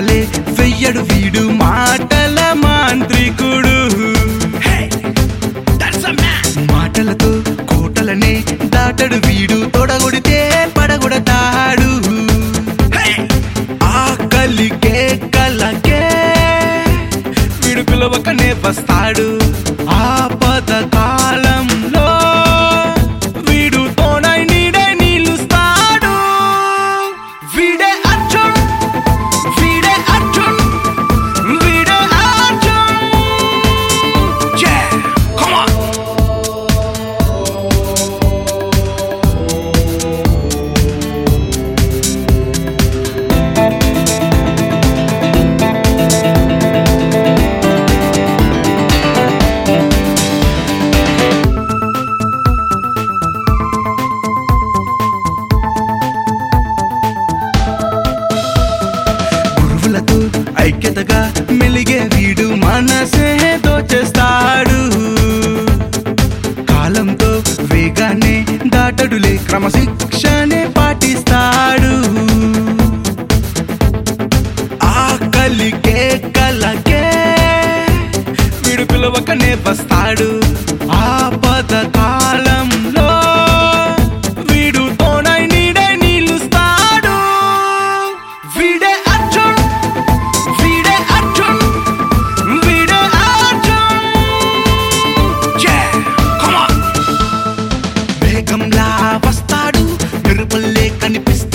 మంత్రాలే వెయ్యడు వీడు మాటల మాంత్రికుడు మాటలతో కోటలనే దాటడు వీడు తొడగొడితే పడగొడతాడు ఆకలికే కలకే వీడు పిలవకనే వస్తాడు ఆపద కాలంలో వీడు తోడై నీడై నిలుస్తాడు వీడే అర్జున్ వీడే అర్జున్ వీడే అర్జున్ Yeah, come on. గురువులతో ఐక్యతగా మెలిగే వీడు మనసే దోచేస్తాడు కాలంతో వేగాన్ని దాటడులే క్రమశిక్షణే పాటిస్తాడు ఆకలికే కలకే వీడు పిలవకనే వస్తాడు ఆపద కాలంలో వీడు తోడై నీడై నిలుస్తాడు వీడే అర్జున్ వీడే అర్జున్ వీడే అర్జున్ Yeah, come on. వేగంలా వస్తాడు మెరుపల్లే కనిపిస్తాడు